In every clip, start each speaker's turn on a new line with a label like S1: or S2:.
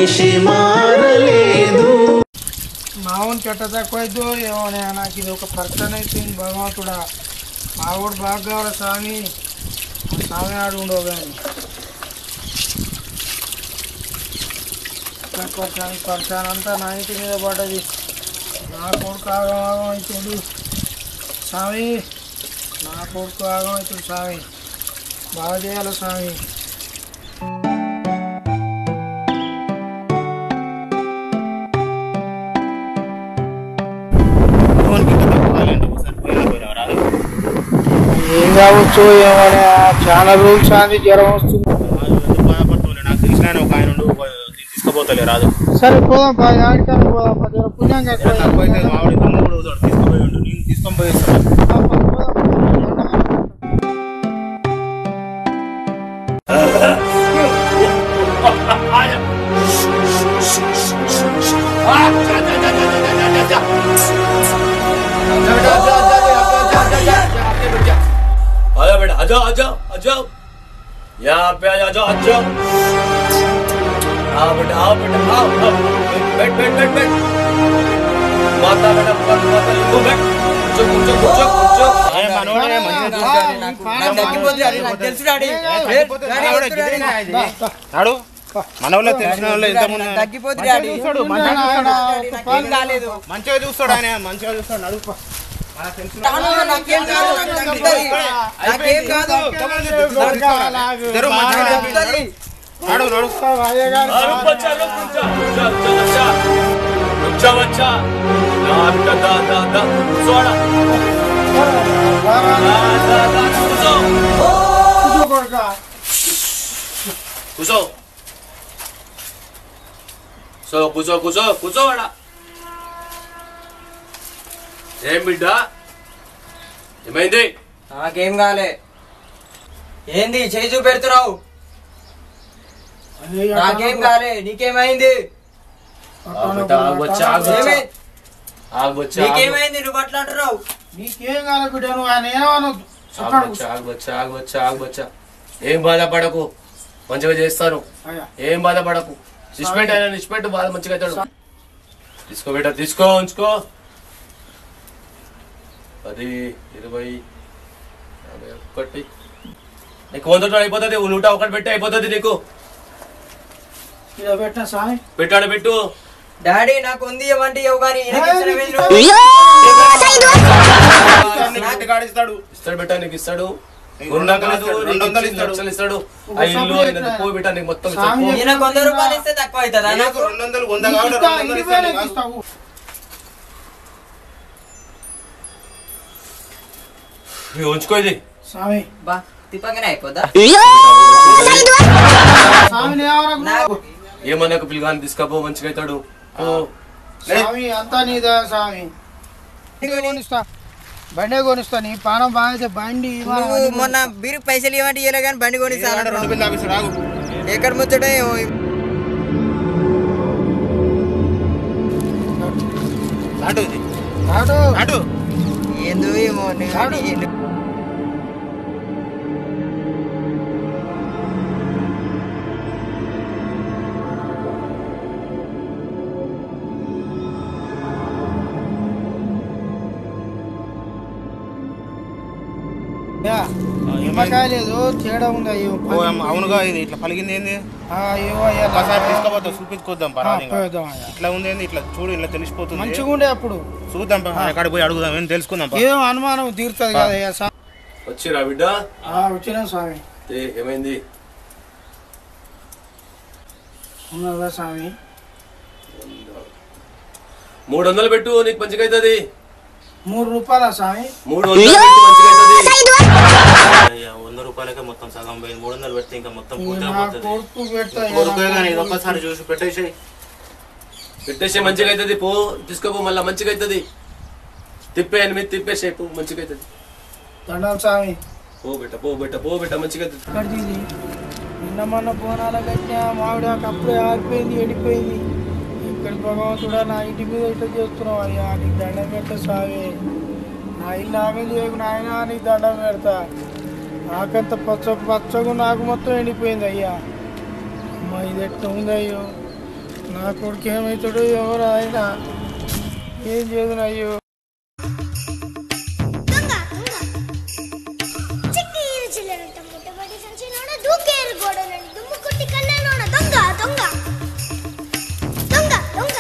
S1: మనిషి మారలేదు
S2: మావుని చెట్ట తక్కువైద్దో ఏమో నే- నాకు ఇది ఒక పర్సన్ అయిపోయింది భగవంతుడా మావుడు బాగా కావాలి స్వామి ఆ స్వామి ఆడు ఉండవు కానీ పర్సన్ పర్సన్ అంతా నా ఇంటి మీద పడ్డది నా కొడుకు ఆగం ఆగం అవుతుంది స్వామి నా కొడుకు ఆగం అవుతుంది స్వామి బాగా చేయాలి స్వామి ఏం కావచ్చు ఏమని చాలా రూల్స్ అది జ్వరం వస్తుంది
S3: నాకు తెలిసిన ఒక ఆయన ఉండు, ఒక తీసుకుపోతలే రాదు
S2: సరే పోదాం పా ఆడికాను పోదాం పా జర పుణ్యం కట్టాలి.
S3: తక్కువైతే మామిడి దొంగ కూడా అవుతాడు, తీసుకుపోయి ఉండు నేను తీసుకొని పోయి ఇస్తాను
S2: ఆ, పా, పోదాం.
S4: आजा बेटा आजा आजा आजा यहाँ पे आजा आजा आजा आओ बेटा आओ बेटा आओ आओ बैठ बैठ बैठ बैठ माता बेटा माता माता लिखो बैठ కూర్చో కూర్చో కూర్చో కూర్చో
S3: ఏ మనోడే మంచిగా చూస్తాడు. నాడు మన వాళ్ళ తెలిసిన వాళ్ళు ఇంతకుముందు చూస్తాడు, మంచిగా చూస్తాడు. మంచిగా చూస్తాడు ఆయన మంచిగా చూస్తాడు నడుపు మనకు తెలిసిన ఇద్దరు మంచిగా నడిపి. నడు నడు
S4: रुक बच्चा रुक रुक जा जा जा बच्चा रुक जा बच्चा ना बेटा दा दा दा सोड़ा दा दा दा కూర్చో కూర్చో సో కూర్చో కూర్చో కూర్చో వాడా ఏం బిడ్డ ఏమైంది
S5: నాకేం కాలే ఏంది చేయి చూపెడుతున్నావు నాకేం కాలే నీకేమైంది
S4: ఆగబెట్టా ఆగబచ్చా ఆగబచ్చా
S5: ఏమై-
S4: ఆగబచ్చా
S5: నీకేమైంది నువ్వు అట్లా అంటున్నావు
S2: నీకేం కాదు బిడ్డ నువ్వు ఆయన ఏమనొద్దు చెప్పండి
S4: ఆగబచ్చా ఆగబచ్చా ఆగబచ్చా ఆగబచ్చా ఏం బాధపడకు మంచిగా చేస్తాను
S2: అయ్యా.
S4: ఏం బాధపడకు నిష్పెట్టు ఆయన నిష్పెట్టు బాధ మంచిగా అవుతాడు తీసుకో బేట తీసుకో ఉంచుకో పది ఇరవై యాభై ఒకటి నీకు వంద రూపాయలు అయిపోతుంది నూట ఒకటి పెట్టి అయిపోతుంది నీకు
S2: ఇలా పెట్టిన స్వామి
S4: పెట్టాడు పెట్టు
S5: డాడీ నాకు ఉంది ఏమంటే ఇవ్వు కానీ ఈయనకి ఇచ్చిన వీళ్ళు.
S3: నీకు గాడిస్తాడు
S4: ఇస్తాడు పెట్టా నీకు ఇస్తాడు
S3: నీకు
S4: ఉన్నాక
S3: రెండు
S4: లేదు,
S3: వందలు
S4: నీకు
S3: ఇస్తాడు.
S4: ఇచ్చింది లక్షలు ఇస్తాడు ఆ ఇల్లు అయినది పోయి పెట్టా నీకు మొత్తం ఇస్తాడు.
S2: స్వామి
S4: పో.
S5: ఈయనకు వంద రూపాయలు ఇస్తే తక్కువ అవుతుందా
S3: నాకు
S5: నాకు
S3: రెండు వందలు వంద కావాలి
S2: ఇస్తా,
S3: రెండు వందలు
S2: ఇరవై
S3: ఇస్తాను.
S2: ఇస్తావు
S4: ఇవి ఉంచుకో ఇది
S2: స్వామి
S5: బా తిప్పగానే అయిపోద్దా
S2: స్వామిని ఏమనకు
S5: నాకు
S4: ఏమన్నా పిల్లగాని తీసుకపో మంచిగా అవుతాడు పో.
S2: స్వామి అంతా నీదా స్వామి బండి కొనిస్తా బండే కొనిస్తా నీ పానం బాగా బండి ఇవ్వాలి.
S5: నువ్వు మొన్న బీరు పైసలు ఇవ్వండి ఇవ్వలే కానీ బండి
S3: ఈనాడు రెండు
S5: కొనిస్తాను
S3: బిల్లు ఆఫీసర్ ఆగు
S5: ఎక్కడ ముచ్చట
S3: నాటు ఇది.
S2: నాటు.
S3: నాటు
S5: ఏందో ఏమో నువ్వు- నీ-
S2: యా, నిమ్మకాయ లేదు తేడా ఉంది అయ్యో
S3: ఓ అమ్మ, అవునుగా ఇది ఇట్లా పలిగింది ఏంది
S2: ఆ, అయ్యో అయ్యా
S3: ఒకసారి తీసుకోపోతాం చూపించుకోద్దాం
S2: ఆ,
S3: పర్వాలేదు ఇంకా.
S2: పోయేద్దాం అయ్యా.
S3: ఇట్లా ఉంది ఏంది ఇట్లా చూడు ఇట్లా తెలిసిపోతుంది
S2: మంచిగా ఉండే అప్పుడు
S3: చూద్దాం పా, ఎక్కడ పోయి అడుగుదాం ఏం తెలుసుకుందాం పా.
S2: ఏం అనుమానం తీరుతుంది కదా అయ్యా స్వామి
S4: వచ్చిరా బిడ్డ
S2: ఆ, వచ్చినాం స్వామి
S4: ఏ, ఏమైంది
S2: ఉన్నదా స్వామి
S4: మూడు వందలు పెట్టు నీకు మంచిగా అవుతుంది
S2: మూడు రూపాయల స్వామి
S4: మూడు వందలు పెట్టు మంచిగా అవుతుంది
S3: అయ్యా, వంద రూపాయలకే మొత్తం సగం పోయింది మూడు వందలు పెడితే ఇంకా మొత్తం
S2: ఈ
S3: పూర్తిగా
S2: నా
S3: పోతుంది
S2: కొడుకు పెడతా
S3: కొడుకే కానీ ఇది ఒక్కసారి చూసి పెట్టేసి
S4: పెట్టేసే మంచిగా అవుతుంది పో తీసుకోపో మళ్ళీ మంచిగా అవుతుంది తిప్పే ఎనిమిది తిప్పేసే పో మంచిగా అవుతుంది
S2: దండాలు స్వామి
S4: పో బిడ్డ పో బిడ్డ పో బిడ్డ మంచిగా అవుతుంది
S2: ఎక్కడిది ఇది? నిన్న మొన్న బోనాల కట్టిన మామిడి ఆకు అప్పుడే ఆరిపోయింది ఎండిపోయింది ఎక్కడి భగవంతుడా నా ఇంటి మీద ఇట్లా చేస్తున్నావు అయ్యా నీకు దండం పెడతా స్వామి నా ఇల్లు ఆమె చేయకు నాయన నీకు దండం పెడతా నాకంత పచ్చ పచ్చగా నాకు మొత్తం ఎండిపోయింది అయ్యా అమ్మ ఇది ఎట్లా ఉంది అయ్యో నా కొడుకు ఏమవుతాడు ఎవరు ఆయన ఏం చేయదు అయ్యో
S6: దొంగ దొంగ చిక్కీరు చిల్లరంట ముట్టబడి సంచిలోన దూకేరు గోడలని దుమ్ము కొట్టి కళ్ళలోన దొంగ దొంగ దొంగ దొంగ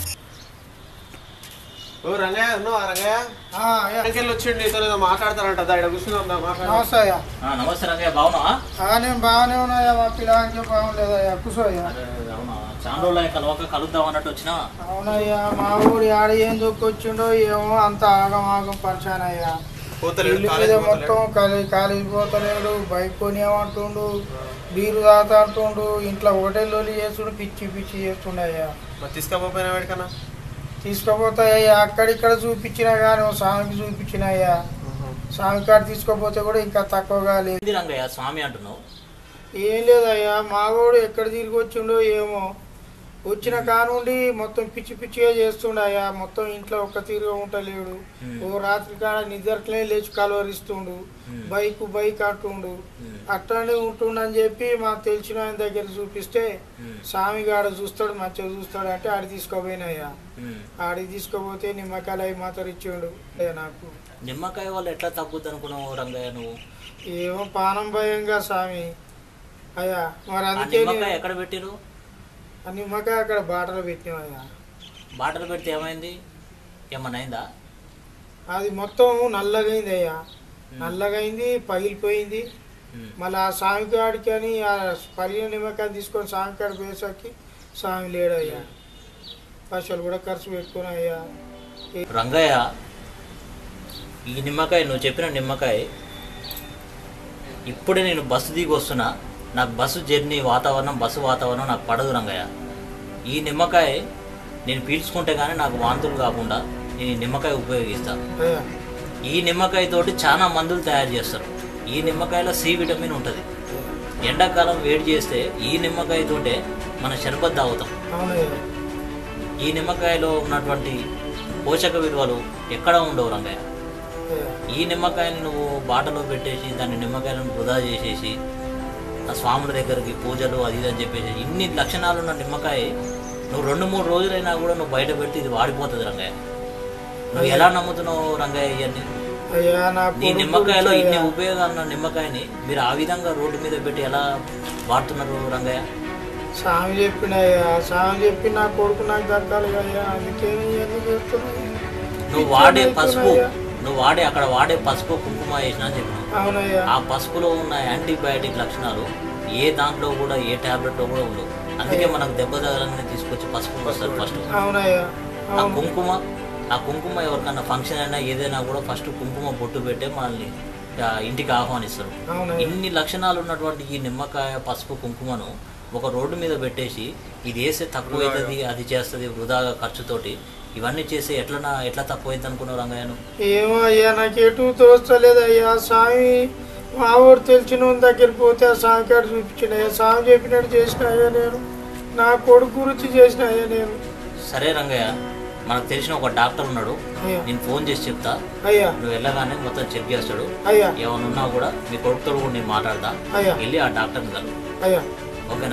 S3: ఓ రంగయ్య ఉన్నావా రంగయ్య
S2: ఆ, అయ్యా.
S3: అంకెల్ వచ్చిండు నీతో ఏదో మాట్లాడతారంట దా, ఇక్కడ కూర్చున్నాం దా, మాట్లాడు
S2: నమస్తే అయ్యా
S4: ఆ, నమస్తే రంగయ్య బాగున్నావా
S2: ఆ, నేను బాగానే ఉన్నాయా మా పిల్లగానికి బాగుండేదయ్యా కూర్చోయ్యా
S4: అరే, అవునా చాలా రోజులు కలవక కలుద్దాం అన్నట్టు వచ్చినా
S2: అవునయ్యా మా ఊరి ఆడ ఏం దొక్కొచ్చిండో ఏమో అంత ఆగం ఆగం పరిచానయ్యా
S3: పోతలేడు
S2: ఇల్లు మీద
S3: కాలేజ్
S2: మొత్తం
S3: పోతలేడు
S2: కాలేజ్ కాలేజ్ పోతలేడు బైక్ కొనేమంటుండు బీరు తాగుతుండు ఇంట్లో హోటల్లో చేసుడు పిచ్చి పిచ్చి చేస్తుండయ్యా
S3: మరి తీసుకపోయినా వాడికన్నా
S2: తీసుకుపోతాయ్యా అక్కడిక్కడ చూపించినా కానీ ఓ స్వామికి చూపించినయ్యా స్వామి కాడ తీసుకోపోతే కూడా ఇంకా తక్కువగా లేదు
S4: ఏంది రంగయ్య స్వామి అంటున్నావు
S2: ఏం లేదయ్యా మావాడు ఎక్కడ తిరిగి వచ్చిండో ఏమో వచ్చిన కానుండి మొత్తం పిచ్చి పిచ్చిగా చేస్తుండయ్యా మొత్తం ఇంట్లో ఒక్క తీరుగా ఉంటలేడు
S4: Hmm.
S2: ఓ రాత్రి కాడ నిద్రట్లే లేచి కలవరిస్తుండు
S4: Hmm.
S2: బైక్ బైక్ అంటుండు
S4: Hmm.
S2: అట్లానే ఉంటుండని చెప్పి మాకు తెలిసిన ఆయన దగ్గర చూపిస్తే
S4: Hmm.
S2: స్వామి గాడ చూస్తాడు మంచిగా చూస్తాడు అంటే ఆడి తీసుకోపోయినయ్యా
S4: ఉమ్.
S2: ఆడికి తీసుకుపోతే నిమ్మకాయలు అవి మాత్రం ఇచ్చిండు అయ్యా నాకు
S4: నిమ్మకాయ వాళ్ళు ఎట్లా తగ్గుద్ది అనుకున్నావు రంగయ్య నువ్వు
S2: ఏమో పానం భయంగా స్వామి అయ్యా మరి
S4: ఆ
S2: అందుకే
S4: నిమ్మకాయ
S2: నేను-
S4: ఎక్కడ పెట్టిరు
S2: ఆ నిమ్మకాయ అక్కడ బాటలో పెట్టినామయ్యా
S4: బాటలు పెడితే ఏమైంది ఏమన్నా అయిందా
S2: అది మొత్తం నల్లగైంది అయ్యా నల్లగైంది పగిలిపోయింది
S4: ఉమ్.
S2: మళ్ళీ ఆ స్వామి కాడికి అని ఆ పలిగిన నిమ్మకాయ తీసుకొని స్వామి కాడ పోయేసరికి స్వామి లేడయ్యా పైసలు కూడా ఖర్చు పెట్టుకుని అయ్యా
S4: రంగయ్య ఈ నిమ్మకాయ నువ్వు చెప్పిన నిమ్మకాయ ఇప్పుడే నేను బస్సు దిగి వస్తున్నా నాకు బస్సు జర్నీ వాతావరణం బస్సు వాతావరణం నాకు పడదు రంగయ్య ఈ నిమ్మకాయ నేను పీల్చుకుంటే కానీ నాకు వాంతులు కాకుండా నేను ఈ నిమ్మకాయ ఉపయోగిస్తాను
S2: అయ్యా
S4: ఈ నిమ్మకాయ తోటి చాలా మందులు తయారు చేస్తారు ఈ నిమ్మకాయలో సి విటమిన్ ఉంటుంది ఎండాకాలం వేడి చేస్తే ఈ నిమ్మకాయతోటే మన షర్బత్ తాగుతాం
S2: అవునయ్యా
S4: ఈ నిమ్మకాయలో ఉన్నటువంటి పోషక విలువలు ఎక్కడ ఉండవు రంగయ్య
S2: అయ్యా
S4: ఈ నిమ్మకాయని నువ్వు బాటలో పెట్టేసి దాన్ని నిమ్మకాయలను వృధా చేసేసి ఆ స్వాముల దగ్గరికి పూజలు అది ఇది అని చెప్పేసి ఇన్ని లక్షణాలు ఉన్న నిమ్మకాయ నువ్వు రెండు మూడు రోజులైనా కూడా నువ్వు బయట పెట్టి ఇది వాడిపోతుంది రంగయ్య నువ్వు ఎలా నమ్ముతున్నావు రంగయ్య ఇవన్నీ
S2: అయ్యా నా
S4: నీ
S2: కొడుకు
S4: నిమ్మకాయలో
S2: గురించి
S4: ఇన్ని
S2: అయ్యా.
S4: ఉపయోగాలు ఉన్న నిమ్మకాయని మీరు ఆ విధంగా రోడ్డు మీద పెట్టి ఎలా వాడుతున్నారు రంగయ్య
S2: స్వామి చెప్పినయ్యా స్వామి చెప్పి నా కొడుకు నాకు దక్కాలి అయ్యా అందుకే ఎందుకు చేస్తున్నావు
S4: నువ్వు వాడే పసుపు నువ్వు వాడే అక్కడ వాడే పసుపు కుంకుమ వేసినా అని చెప్పినావు
S2: అవునయ్యా
S4: ఆ పసుపులో ఉన్న యాంటీబయాటిక్ లక్షణాలు ఏ దాంట్లో కూడా ఏ టాబ్లెట్లో కూడా ఉండవు అందుకే మనకు దెబ్బ తగలంగానే తీసుకొచ్చి పసుపు వస్తారు ఫస్ట్
S2: అవునయ్యా
S4: ఆ
S2: అవును
S4: కుంకుమ ఆ కుంకుమ ఎవరికన్నా ఫంక్షన్ అయినా ఏదైనా కూడా ఫస్ట్ కుంకుమ బొట్టు పెట్టే మనల్ని ఆ, ఇంటికి ఆహ్వానిస్తారు
S2: అవునయ్యా
S4: ఇన్ని లక్షణాలు ఉన్నటువంటి ఈ నిమ్మకాయ పసుపు కుంకుమను ఒక రోడ్డు మీద పెట్టేసి ఇది వేస్తే తక్కువ అవుతుంది అది చేస్తుంది వృధాగా ఖర్చుతోటి ఇవన్నీ చేసి ఎట్లా ఎట్లా తక్కువ అవుతుంది అనుకున్నావు రంగయ్యను
S2: ఏమో అయ్యా నాకు ఎటు తోస్తలేదు అయ్యా స్వామి మా ఊరు తెలిసిన వాళ్ళ దగ్గరికి పోతే ఆ స్వామి కాడ చూపించిన అయ్యా స్వామి చెప్పినట్టు చేసిన అయ్యా నేను నా కొడుకు గురించి చేసిన అయ్యా నేను
S4: సరే రంగయ్య మనకు తెలిసిన ఒక డాక్టర్ ఉన్నాడు
S2: అయ్యా
S4: నేను ఫోన్ చేసి చెప్తా
S2: అయ్యా
S4: నువ్వు వెళ్ళగానే మొత్తం చెక్ చేస్తాడు
S2: అయ్యా
S4: ఏమైనా ఉన్నా కూడా మీ కొడుకుతో కూడా నేను మాట్లాడతా
S2: అయ్యా
S4: వెళ్ళి ఆ డాక్టర్ని కలు
S2: అయ్యా
S4: ఓకేనా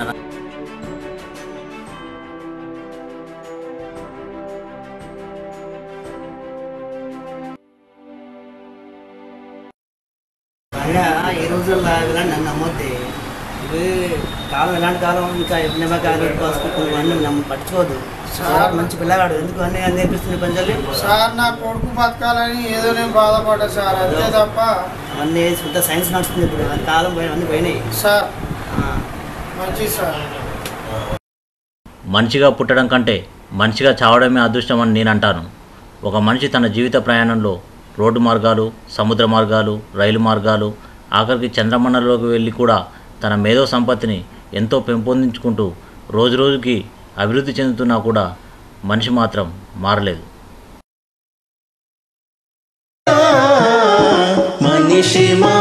S7: అయినా ఈ రోజుల్లో ఇలాంటి నన్ను నమ్మొద్ది ఇవి కాలం ఎలాంటి కాలం ఇంకా నిమ్మకాయలు పసుపు కుంకుమ అన్నీ నమ్మ పట్టుకోవద్దు సార్ మంచి పిల్లగాడు ఎందుకు అన్నీ అన్ని నేర్పిస్తుంది పంచాలి
S2: సార్ నా కొడుకు బతకాలని ఏదో నేను బాధపడ్డా సార్ అంతే తప్ప
S7: అవన్నీ శుద్ధ సైన్స్ నడుస్తుంది ఇప్పుడు అది కాలం పోయి అన్నీ పోయినాయి
S2: సార్
S7: ఆ.
S2: మంచి సార్
S4: మనిషిగా పుట్టడం కంటే మనిషిగా చావడమే అదృష్టం అని నేను అంటాను ఒక మనిషి తన జీవిత ప్రయాణంలో రోడ్డు మార్గాలు సముద్ర మార్గాలు రైలు మార్గాలు ఆఖరికి చంద్రమండలంలోకి వెళ్ళి కూడా తన మేధో సంపత్తిని ఎంతో పెంపొందించుకుంటూ రోజురోజుకి అభివృద్ధి చెందుతున్నా కూడా మనిషి మాత్రం మారలేదు
S1: మనిషి మా